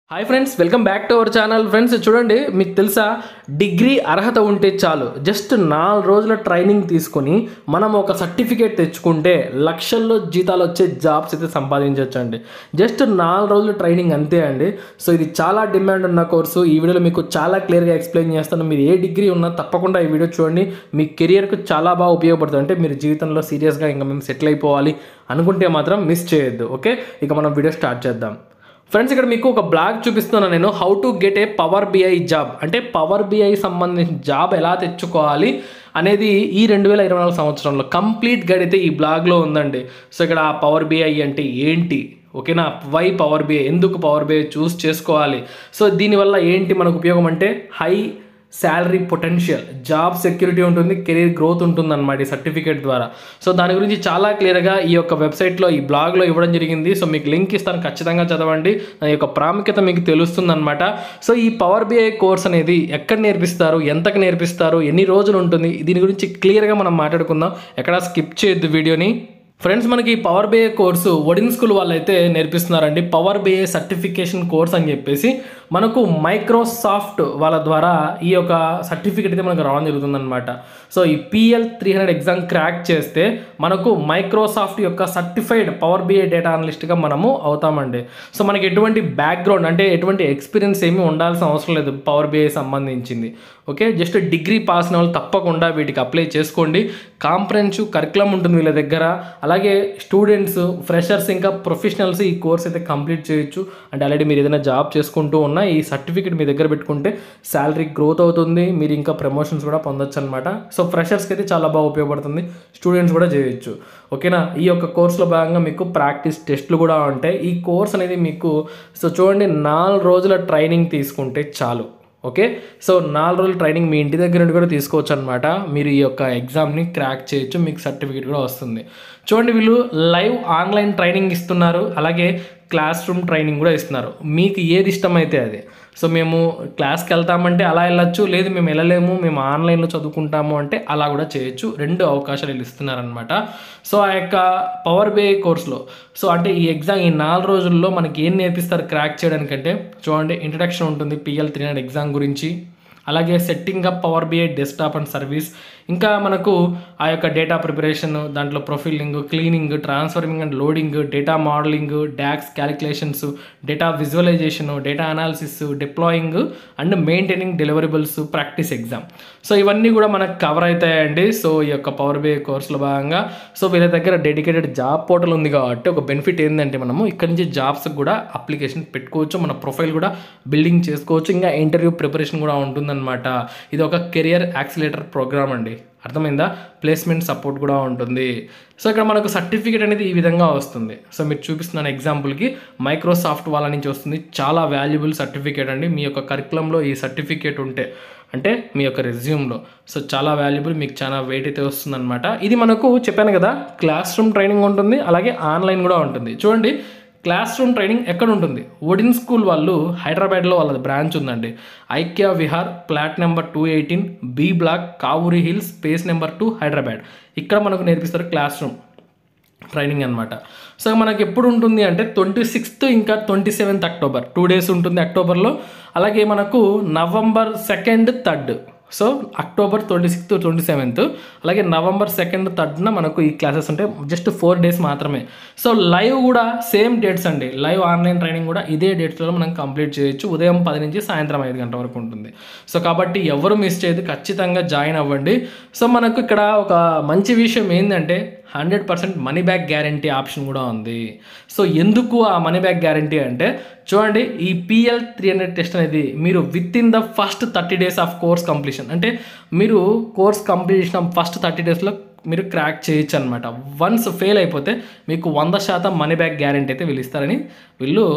hi friends welcome back to our channel friends చూడండి మీకు తెలుసా డిగ్రీ అర్హత ఉంటే చాలు జస్ట్ నాలుగు రోజుల ట్రైనింగ్ తీసుకొని మనం ఒక సర్టిఫికేట్ తెచ్చుకుంటే లక్షల్లో జీతాలు వచ్చే జాబ్స్ అయితే సంపాదించవచ్చు అండి జస్ట్ నాలుగు రోజుల ట్రైనింగ్ అంతే అండి సో ఇది చాలా డిమాండ్ ఉన్న కోర్సు ఈ వీడియోలో మీకు చాలా క్లియర్గా ఎక్స్ప్లెయిన్ చేస్తాను మీరు ఏ డిగ్రీ ఉన్నా తప్పకుండా ఈ వీడియో చూడండి మీ కెరియర్కు చాలా బాగా ఉపయోగపడుతుంది అంటే మీరు జీవితంలో సీరియస్గా ఇంకా మేము సెటిల్ అయిపోవాలి అనుకుంటే మాత్రం మిస్ చేయొద్దు ఓకే ఇక మనం వీడియో స్టార్ట్ చేద్దాం ఫ్రెండ్స్ ఇక్కడ మీకు ఒక బ్లాగ్ చూపిస్తున్నాను నేను how to get a power BI job అంటే పవర్ బిఐ సంబంధించిన జాబ్ ఎలా తెచ్చుకోవాలి అనేది ఈ రెండు వేల ఇరవై నాలుగు సంవత్సరంలో కంప్లీట్ గైడ్ అయితే ఈ బ్లాగ్లో ఉందండి సో ఇక్కడ ఆ పవర్ బిఐ అంటే ఏంటి ఓకేనా వై పవర్ బిఐ ఎందుకు పవర్ బిఐ చూస్ చేసుకోవాలి సో దీనివల్ల ఏంటి మనకు ఉపయోగం అంటే high salary potential job security ఉంటుంది కెరీర్ గ్రోత్ ఉంటుంది అనమాట ఈ సర్టిఫికేట్ ద్వారా సో దాని గురించి చాలా క్లియర్గా ఈ యొక్క వెబ్సైట్లో ఈ బ్లాగ్లో ఇవ్వడం జరిగింది సో మీకు లింక్ ఇస్తాను ఖచ్చితంగా చదవండి దాని యొక్క ప్రాముఖ్యత మీకు తెలుస్తుంది అనమాట సో ఈ పవర్ బిఐ కోర్స్ అనేది ఎక్కడ నేర్పిస్తారు ఎంతకు నేర్పిస్తారు ఎన్ని రోజులు ఉంటుంది దీని గురించి క్లియర్గా మనం మాట్లాడుకుందాం ఎక్కడ స్కిప్ చేయొద్దు వీడియోని ఫ్రెండ్స్ మనకి power BI course Odin school వాళ్ళు అయితే నేర్పిస్తున్నారండి పవర్ బిఐ సర్టిఫికేషన్ కోర్స్ అని చెప్పేసి మనకు మైక్రోసాఫ్ట్ వాళ్ళ ద్వారా ఈ యొక్క సర్టిఫికేట్ అయితే మనకు రావడం జరుగుతుందన్నమాట సో ఈ PL three hundred exam crack చేస్తే మనకు మైక్రోసాఫ్ట్ యొక్క సర్టిఫైడ్ పవర్ బిఐ డేటా అనలిస్ట్గా మనము అవుతామండి సో మనకి ఎటువంటి బ్యాక్గ్రౌండ్ అంటే ఎటువంటి ఎక్స్పీరియన్స్ ఏమీ ఉండాల్సిన అవసరం లేదు పవర్ బిఐ సంబంధించింది ఓకే జస్ట్ డిగ్రీ పాస్ అయిన వాళ్ళు తప్పకుండా వీటికి అప్లై చేసుకోండి కాంప్రహెన్సివ్ కరికులం ఉంటుంది వీళ్ళ దగ్గర అలాగే స్టూడెంట్స్ ఫ్రెషర్స్ ఇంకా ప్రొఫెషనల్స్ ఈ కోర్స్ అయితే కంప్లీట్ చేయొచ్చు అంటే ఆల్రెడీ మీరు ఏదైనా జాబ్ చేసుకుంటూ ఉన్నా ఈ సర్టిఫికేట్ మీ దగ్గర పెట్టుకుంటే శాలరీ గ్రోత్ అవుతుంది మీరు ఇంకా ప్రమోషన్స్ కూడా పొందొచ్చు అనమాట సో ఫ్రెషర్స్కి అయితే చాలా బాగా ఉపయోగపడుతుంది స్టూడెంట్స్ కూడా చేయొచ్చు ఓకేనా ఈ యొక్క కోర్సులో భాగంగా మీకు ప్రాక్టీస్ టెస్ట్లు కూడా ఉంటాయి ఈ కోర్స్ అనేది మీకు సో చూడండి నాలుగు రోజుల ట్రైనింగ్ తీసుకుంటే చాలు ఓకే సో నాలుగు రోజులు ట్రైనింగ్ మీ ఇంటి దగ్గర నుండి కూడా తీసుకోవచ్చు అనమాట మీరు ఈ యొక్క ఎగ్జామ్ని క్రాక్ చేయొచ్చు మీకు సర్టిఫికేట్ కూడా వస్తుంది చూడండి వీళ్ళు లైవ్ ఆన్లైన్ ట్రైనింగ్ ఇస్తున్నారు అలాగే క్లాస్ రూమ్ ట్రైనింగ్ కూడా ఇస్తున్నారు మీకు ఏది ఇష్టమైతే అది సో మేము క్లాస్కి వెళ్తామంటే అలా వెళ్ళొచ్చు లేదు మేము వెళ్ళలేము మేము ఆన్లైన్లో చదువుకుంటాము అంటే అలా కూడా చేయొచ్చు రెండు అవకాశాలు వీళ్ళు ఇస్తున్నారనమాట సో ఆ యొక్క పవర్ బే కోర్స్లో సో అంటే ఈ ఎగ్జామ్ ఈ నాలుగు రోజుల్లో మనకి ఏం నేర్పిస్తారు క్రాక్ చేయడానికంటే చూడండి ఇంట్రడక్షన్ ఉంటుంది పిఎల్ త్రీ హండ్రెడ్ ఎగ్జామ్ గురించి అలాగే setting up power BI desktop and service ఇంకా మనకు ఆ యొక్క డేటా ప్రిపరేషన్ దాంట్లో profiling cleaning transforming and loading data modelling DAX calculations data visualisation data analysis deploying and maintaining deliverables practice exam so ఇవన్నీ కూడా మనకు కవర్ అవుతాయండి సో ఈ యొక్క పవర్ బిఐ కోర్సులో భాగంగా సో వీళ్ళ దగ్గర డెడికేటెడ్ జాబ్ పోర్టల్ ఉంది కాబట్టి ఒక బెనిఫిట్ ఏంటంటే మనము ఇక్కడ నుంచి జాబ్స్ కూడా అప్లికేషన్ పెట్టుకోవచ్చు మన ప్రొఫైల్ కూడా బిల్డింగ్ చేసుకోవచ్చు ఇంకా ఇంటర్వ్యూ ప్రిపరేషన్ కూడా ఉంటుందన్నమాట ఇది ఒక కెరియర్ యాక్సిలేటర్ ప్రోగ్రామ్ అండి అర్థమైందా ప్లేస్మెంట్ సపోర్ట్ కూడా ఉంటుంది సో ఇక్కడ మనకు సర్టిఫికేట్ అనేది ఈ విధంగా వస్తుంది సో మీరు చూపిస్తున్నాను ఎగ్జాంపుల్కి మైక్రోసాఫ్ట్ వాళ్ళ నుంచి వస్తుంది చాలా వాల్యుబుల్ సర్టిఫికేట్ అండి మీ యొక్క కరికులంలో ఈ సర్టిఫికేట్ ఉంటే అంటే మీ యొక్క రెజ్యూమ్లో సో చాలా వాల్యుబుల్ మీకు చాలా వెయిట్ అయితే వస్తుందన్నమాట ఇది మనకు చెప్పాను కదా క్లాస్ రూమ్ ట్రైనింగ్ ఉంటుంది అలాగే ఆన్లైన్ కూడా ఉంటుంది చూడండి క్లాస్ రూమ్ ట్రైనింగ్ ఎక్కడ ఉంటుంది ఒడిన్ స్కూల్ వాళ్ళు హైదరాబాద్లో వాళ్ళ బ్రాంచ్ ఉందండి Aikya Vihar plot number two eighteen B block Kavuri hills space number two Hyderabad ఇక్కడ మనకు నేర్పిస్తారు క్లాస్ రూమ్ ట్రైనింగ్ అనమాట సో మనకి ఎప్పుడు ఉంటుంది అంటే ట్వంటీ సిక్స్త్ ఇంకా twenty seventh October two days ఉంటుంది అక్టోబర్లో అలాగే మనకు November second third so October twenty sixth twenty seventh అలాగే నవంబర్ సెకండ్ థర్డ్న మనకు ఈ క్లాసెస్ ఉంటాయి జస్ట్ ఫోర్ డేస్ మాత్రమే సో లైవ్ కూడా సేమ్ డేట్స్ అండి లైవ్ ఆన్లైన్ ట్రైనింగ్ కూడా ఇదే డేట్స్లో మనం కంప్లీట్ చేయొచ్చు ఉదయం పది నుంచి సాయంత్రం ఐదు గంటల వరకు ఉంటుంది సో కాబట్టి ఎవరు మిస్ చేయదు ఖచ్చితంగా జాయిన్ అవ్వండి సో మనకు ఇక్కడ ఒక మంచి విషయం ఏంటంటే hundred percent money back guarantee option కూడా ఉంది సో ఎందుకు ఆ మనీ బ్యాక్ గ్యారంటీ అంటే చూడండి ఈ పిఎల్ త్రీ హండ్రెడ్ టెస్ట్ అనేది మీరు within the first thirty days of course completion అంటే మీరు కోర్స్ కంప్లీట్ చేసిన ఫస్ట్ థర్టీ డేస్లో మీరు క్రాక్ చేయొచ్చు అనమాట వన్స్ ఫెయిల్ అయిపోతే మీకు వంద శాతం మనీ బ్యాక్ గ్యారంటీ అయితే వీళ్ళు ఇస్తారని వీళ్ళు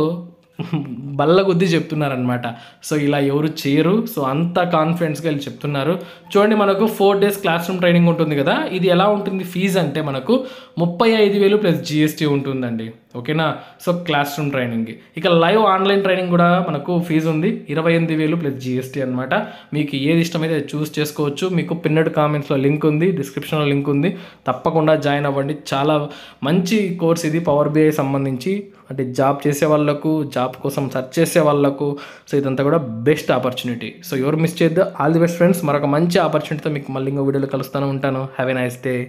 బల్ల కొద్దీ చెప్తున్నారనమాట సో ఇలా ఎవరు చేయరు సో అంత కాన్ఫిడెన్స్గా వీళ్ళు చెప్తున్నారు చూడండి మనకు four days classroom training ఉంటుంది కదా ఇది ఎలా ఉంటుంది ఫీజు అంటే మనకు ముప్పై ఐదు వేలు ప్లస్ జిఎస్టీ ఉంటుందండి ఓకేనా సో క్లాస్ రూమ్ ట్రైనింగ్ ఇక లైవ్ ఆన్లైన్ ట్రైనింగ్ కూడా మనకు ఫీజు ఉంది ఇరవై ఎనిమిది వేలు ప్లస్ జిఎస్టీ అనమాట మీకు ఏది ఇష్టమైతే అది చూస్ చేసుకోవచ్చు మీకు పిన్నడ్ కామెంట్స్లో లింక్ ఉంది డిస్క్రిప్షన్లో లింక్ ఉంది తప్పకుండా జాయిన్ అవ్వండి చాలా మంచి కోర్స్ ఇది పవర్ బిఐ సంబంధించి అంటే జాబ్ చేసే వాళ్ళకు జాబ్ కోసం సెర్చ్ చేసే వాళ్ళకు సో ఇదంతా కూడా బెస్ట్ ఆపర్చునిటీ సో ఎవరు మిస్ చేయొద్దు ఆల్ ది బెస్ట్ ఫ్రెండ్స్ మరొక మంచి ఆపర్చునిటీతో మీకు మళ్ళీ ఇంకో వీడియోలో కలుస్తాను ఉంటాను హ్యావ్ ఎ నైస్ డే